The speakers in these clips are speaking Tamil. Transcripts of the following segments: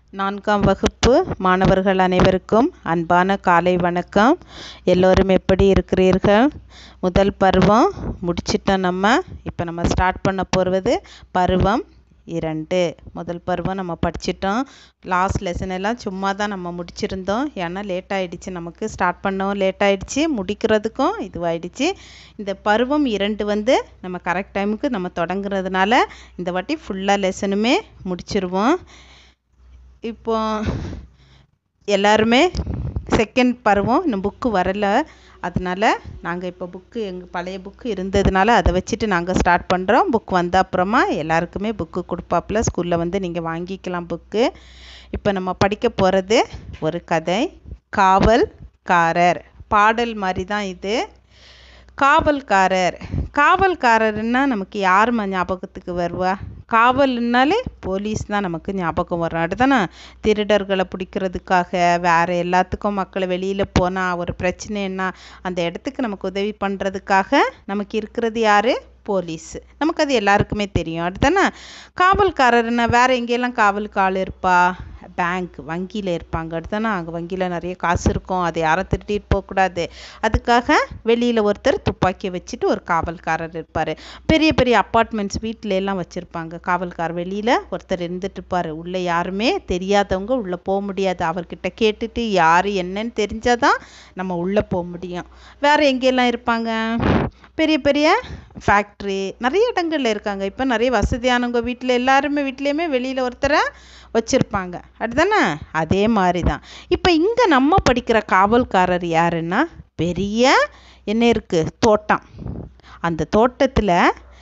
நான்காம் வகுப்பு மாணவர்கள் அனைவருக்கும் அன்பான காலை வணக்கம் எல்லோரும் எப்படி இருக்கிறீர்கள் முதல் பருவம் முடிச்சிட்டோம் நம்ம இப்போ நம்ம ஸ்டார்ட் பண்ண போகிறது பருவம் இரண்டு முதல் பருவம் நம்ம படிச்சிட்டோம் லாஸ்ட் லெசன் எல்லாம் சும்மா தான் நம்ம முடிச்சிருந்தோம் ஏன்னா லேட் ஆயிடுச்சு நமக்கு ஸ்டார்ட் பண்ணவும் லேட் ஆயிடுச்சு முடிக்கிறதுக்கும் இதுவாயிடுச்சு இந்த பருவம் இரண்டு வந்து நம்ம கரெக்ட் டைமுக்கு நம்ம தொடங்குறதுனால இந்த வாட்டி ஃபுல்லாக லெசனுமே முடிச்சிருவோம் இப்போ எல்லாருமே செகண்ட் பருவம் இன்னும் புக்கு வரல அதனால நாங்கள் இப்போ புக்கு எங்கள் பழைய புக்கு இருந்ததுனால அதை வச்சுட்டு நாங்கள் ஸ்டார்ட் பண்ணுறோம் புக் வந்த அப்புறமா எல்லாருக்குமே புக்கு கொடுப்பாப்புல ஸ்கூலில் வந்து நீங்கள் வாங்கிக்கலாம் புக்கு இப்போ நம்ம படிக்க போகிறது ஒரு கதை காவல்காரர் பாடல் மாதிரி தான் இது காவல்காரர் காவல்காரர்னா நமக்கு யாரும்மா ஞாபகத்துக்கு வருவா காவல்னாலே போலீஸ் தான் நமக்கு ஞாபகம் வரும் அடுத்தானே திருடர்களை பிடிக்கிறதுக்காக வேறு எல்லாத்துக்கும் மக்கள் வெளியில் போனால் ஒரு பிரச்சனைன்னா அந்த இடத்துக்கு நமக்கு உதவி பண்ணுறதுக்காக நமக்கு இருக்கிறது யார் போலீஸ் நமக்கு அது எல்லாருக்குமே தெரியும் அடுத்தானே காவல்காரர்னா வேறு எங்கெல்லாம் காவலுக்கு ஆள் இருப்பா பேங்க் வங்கியில் இருப்பாங்க அடுத்தானே அங்கே வங்கியில் நிறைய காசு இருக்கும் அதை யாரும் திருட்டிட்டு போகக்கூடாது அதுக்காக வெளியில் ஒருத்தர் துப்பாக்கியை வச்சுட்டு ஒரு காவல்காரர் இருப்பார் பெரிய பெரிய அப்பார்ட்மெண்ட்ஸ் வீட்டில எல்லாம் வச்சுருப்பாங்க காவல்காரர் வெளியில் ஒருத்தர் இருந்துட்டு இருப்பார் உள்ளே யாருமே தெரியாதவங்க உள்ளே போக முடியாது அவர்கிட்ட கேட்டுட்டு யார் என்னன்னு தெரிஞ்சால் தான் நம்ம உள்ளே போக முடியும் வேறு எங்கெல்லாம் இருப்பாங்க பெரிய பெரிய ஃபேக்ட்ரி நிறைய இடங்கள்ல இருக்காங்க இப்போ நிறைய வசதியானவங்க வீட்டில் எல்லாருமே வீட்லேயுமே வெளியில் ஒருத்தரை வச்சுருப்பாங்க அப்படிதானே அதே மாதிரி தான் இப்போ இங்கே நம்ம படிக்கிற காவல்காரர் யாருன்னா பெரிய என்ன இருக்குது தோட்டம் அந்த தோட்டத்தில்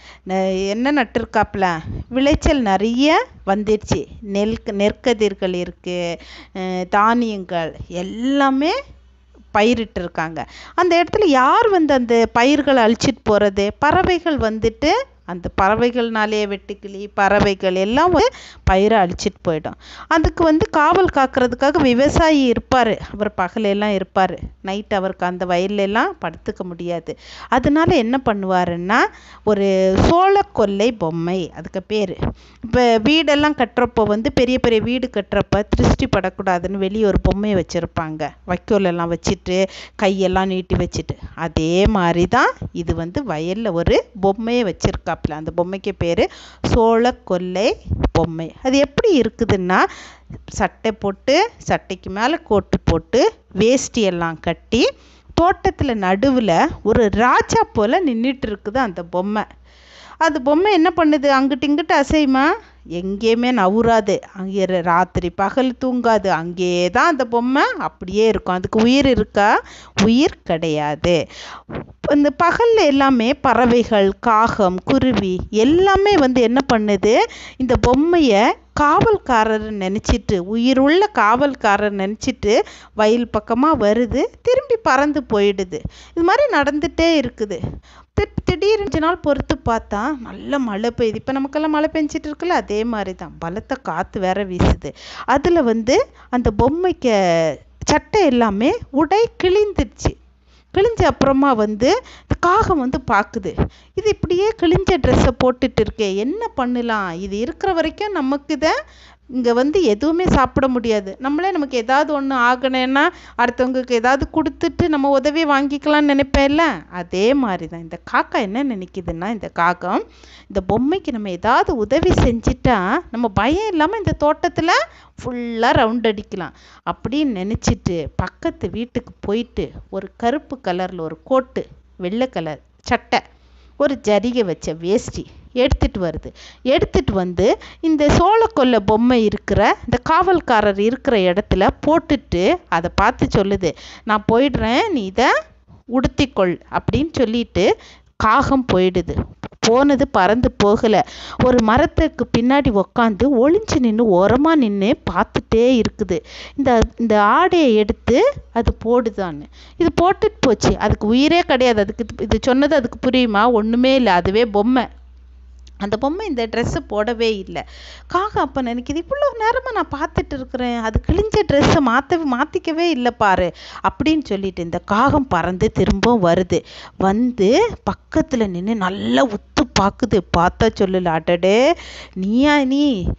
என்ன நட்டிருக்காப்புல விளைச்சல் நிறைய வந்துடுச்சு நெல் நெற்கதிர்கள் இருக்குது தானியங்கள் எல்லாமே பயிரிட்டிருக்காங்க அந்த இடத்துல யார் வந்து அந்த பயிர்களை அழிச்சிட்டு போகிறது பறவைகள் வந்துட்டு அந்த பறவைகள்னாலே வெட்டுக்கிளி பறவைகள் எல்லாம் பயிரை அழிச்சிட்டு போயிடும் அதுக்கு வந்து காவல் காக்கிறதுக்காக விவசாயி இருப்பார் அவர் பகலெல்லாம் இருப்பார் நைட் அவருக்கு அந்த வயல்லலாம் படுத்துக்க முடியாது அதனால என்ன பண்ணுவாருன்னா ஒரு சோள கொல்லை பொம்மை அதுக்கு பேர் இப்போ வீடெல்லாம் கட்டுறப்போ வந்து பெரிய பெரிய வீடு கட்டுறப்ப திருஷ்டி படக்கூடாதுன்னு வெளியே ஒரு பொம்மையை வச்சுருப்பாங்க வைக்கோல் எல்லாம் வச்சுட்டு கையெல்லாம் நீட்டி வச்சுட்டு அதே மாதிரி தான் இது வந்து வயலில் ஒரு பொம்மையை வச்சுருக்கா இருக்காப்புல அந்த பொம்மைக்கு பேர் சோள கொல்லை பொம்மை அது எப்படி இருக்குதுன்னா சட்டை போட்டு சட்டைக்கு மேலே கோட்டு போட்டு வேஷ்டி எல்லாம் கட்டி தோட்டத்தில் நடுவில் ஒரு ராஜா போல் நின்றுட்டு இருக்குது அந்த பொம்மை அது பொம்மை என்ன பண்ணுது அங்கிட்டு இங்கிட்டு அசையுமா எங்கேயுமே நவுறாது அங்கே ராத்திரி பகல் தூங்காது அங்கேயே தான் அந்த பொம்மை அப்படியே இருக்கும் அதுக்கு உயிர் இருக்கா உயிர் கிடையாது இந்த பகலில் எல்லாமே பறவைகள் காகம் குருவி எல்லாமே வந்து என்ன பண்ணுது இந்த பொம்மையை காவல்காரர் நினச்சிட்டு உயிருள்ள காவல்காரர் நினச்சிட்டு வயல் பக்கமாக வருது திரும்பி பறந்து போயிடுது இது மாதிரி நடந்துகிட்டே இருக்குது திடீர்னு கொஞ்ச நாள் பொறுத்து பார்த்தா நல்ல மழை பெய்யுது இப்போ நமக்கெல்லாம் மழை பெஞ்சிட்டு இருக்குல்ல அதே மாதிரி தான் பலத்த காற்று வேற வீசுது அதில் வந்து அந்த பொம்மைக்கு சட்டை எல்லாமே உடை கிழிந்துடுச்சு கிழிஞ்ச அப்புறமா வந்து இந்த காகம் வந்து பார்க்குது இது இப்படியே கிழிஞ்ச ட்ரெஸ்ஸை போட்டுட்டு இருக்கே என்ன பண்ணலாம் இது இருக்கிற வரைக்கும் நமக்கு இதை இங்கே வந்து எதுவுமே சாப்பிட முடியாது நம்மளே நமக்கு ஏதாவது ஒன்று ஆகணும்னா அடுத்தவங்களுக்கு ஏதாவது கொடுத்துட்டு நம்ம உதவி வாங்கிக்கலாம்னு நினைப்பேன்ல அதே மாதிரி தான் இந்த காக்கா என்ன நினைக்குதுன்னா இந்த காகம் இந்த பொம்மைக்கு நம்ம ஏதாவது உதவி செஞ்சிட்டா நம்ம பயம் இல்லாமல் இந்த தோட்டத்தில் ஃபுல்லாக ரவுண்ட் அடிக்கலாம் அப்படின்னு நினச்சிட்டு பக்கத்து வீட்டுக்கு போயிட்டு ஒரு கருப்பு கலரில் ஒரு கோட்டு வெள்ளை கலர் சட்டை ஒரு ஜரிகை வச்ச வேஷ்டி எடுத்துகிட்டு வருது எடுத்துகிட்டு வந்து இந்த சோளக்கொல்லை பொம்மை இருக்கிற இந்த காவல்காரர் இருக்கிற இடத்துல போட்டுட்டு அதை பார்த்து சொல்லுது நான் போயிடுறேன் நீ இதை உடுத்திக்கொள் அப்படின்னு சொல்லிட்டு காகம் போயிடுது போனது பறந்து போகலை ஒரு மரத்துக்கு பின்னாடி உக்காந்து ஒளிஞ்சு நின்று ஓரமாக நின்று பார்த்துட்டே இருக்குது இந்த இந்த ஆடையை எடுத்து அது போடுதான்னு இது போட்டுட்டு போச்சு அதுக்கு உயிரே கிடையாது அதுக்கு இது சொன்னது அதுக்கு புரியுமா ஒன்றுமே இல்லை அதுவே பொம்மை அந்த பொம்மை இந்த ட்ரெஸ்ஸை போடவே இல்லை காகம் அப்போ நினைக்கிது இவ்வளோ நேரமாக நான் பார்த்துட்டு இருக்கிறேன் அது கிழிஞ்ச ட்ரெஸ்ஸை மாற்றவே மாற்றிக்கவே இல்லை பாரு அப்படின்னு சொல்லிட்டு இந்த காகம் பறந்து திரும்பவும் வருது வந்து பக்கத்தில் நின்று நல்லா உத்து பார்க்குது பார்த்தா சொல்லல அடடே நீயா நீ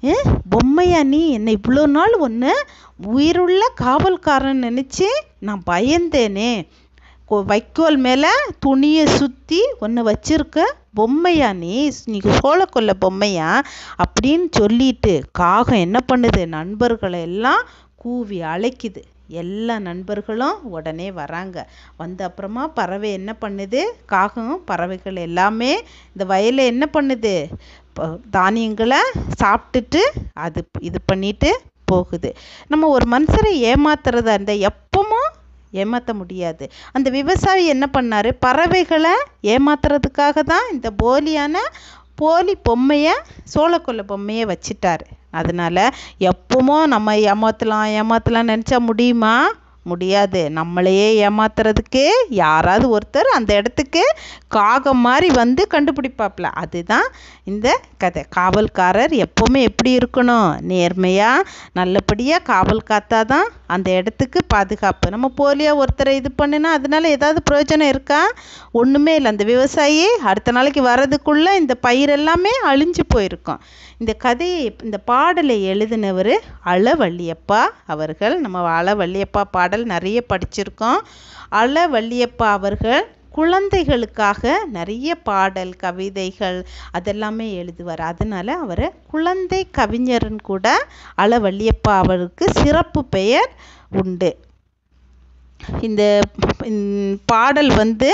ஏ பொம்மையா நீ என்னை இவ்வளோ நாள் ஒன்று உயிருள்ள காவல்காரன் நினச்சி நான் பயந்தேனே கொ- வைக்கோல் மேலே துணியை சுற்றி ஒன்று வச்சிருக்க பொம்மையா நீ நீ சோளக்கொல்ல பொம்மையா அப்படின்னு சொல்லிட்டு காகம் என்ன பண்ணுது நண்பர்களை எல்லாம் கூவி அழைக்குது எல்லா நண்பர்களும் உடனே வராங்க வந்த அப்புறமா பறவை என்ன பண்ணுது காகம் பறவைகள் எல்லாமே இந்த வயலில் என்ன பண்ணுது ப- தானியங்களை சாப்பிட்டுட்டு அது இது பண்ணிட்டு போகுது நம்ம ஒரு மனுஷரை ஏமாத்துறதா இருந்தால் எப்பவும் ஏமாற்ற முடியாது அந்த விவசாயி என்ன பண்ணாரு பறவைகளை ஏமாத்துறதுக்காக தான் இந்த போலியான போலி பொம்மையை சோளக்கொல்லை பொம்மையை வச்சிட்டாரு அதனால எப்பவும் நம்ம ஏமாற்றலாம் ஏமாற்றலாம் நினச்சா முடியுமா முடியாது நம்மளையே ஏமாத்துறதுக்கு யாராவது ஒருத்தர் அந்த இடத்துக்கு காகம் மாதிரி வந்து கண்டுபிடிப்பாப்ல அதுதான் இந்த கதை காவல்காரர் எப்போவுமே எப்படி இருக்கணும் நேர்மையாக நல்லபடியாக காவல் காத்தா தான் அந்த இடத்துக்கு பாதுகாப்பு நம்ம போலியாக ஒருத்தரை இது பண்ணினா அதனால ஏதாவது பிரயோஜனம் இருக்கா ஒன்றுமே இல்லை அந்த விவசாயி அடுத்த நாளைக்கு வர்றதுக்குள்ளே இந்த பயிர் எல்லாமே அழிஞ்சு போயிருக்கும் இந்த கதையை இந்த பாடலை எழுதினவர் அளவள்ளியப்பா அவர்கள் நம்ம அளவள்ளியப்பா பாடல் நிறைய படிச்சிருக்கோம் அளவள்ளியப்பா அவர்கள் குழந்தைகளுக்காக நிறைய பாடல் கவிதைகள் அதெல்லாமே எழுதுவார் அதனால அவரை குழந்தை கவிஞர்னு கூட அளவள்ளியப்பா அவருக்கு சிறப்பு பெயர் உண்டு இந்த இந்த பாடல் வந்து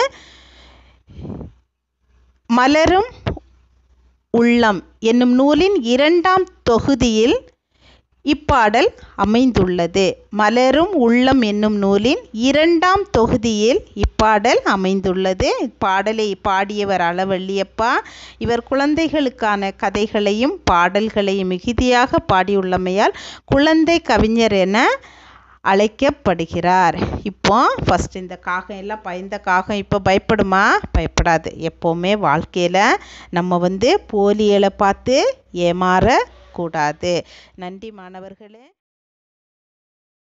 மலரும் உள்ளம் என்னும் நூலின் இரண்டாம் தொகுதியில் இப்பாடல் அமைந்துள்ளது மலரும் உள்ளம் என்னும் நூலின் இரண்டாம் தொகுதியில் இப்பாடல் அமைந்துள்ளது இப்பாடலை பாடியவர் அளவள்ளியப்பா இவர் குழந்தைகளுக்கான கதைகளையும் பாடல்களையும் மிகுதியாக பாடியுள்ளமையால் குழந்தை கவிஞர் என அழைக்கப்படுகிறார் இப்போ ஃபஸ்ட் இந்த காகம் எல்லாம் பயந்த காகம் இப்போ பயப்படுமா பயப்படாது எப்போவுமே வாழ்க்கையில் நம்ம வந்து போலியலை பார்த்து ஏமாறக்கூடாது நன்றி மாணவர்களே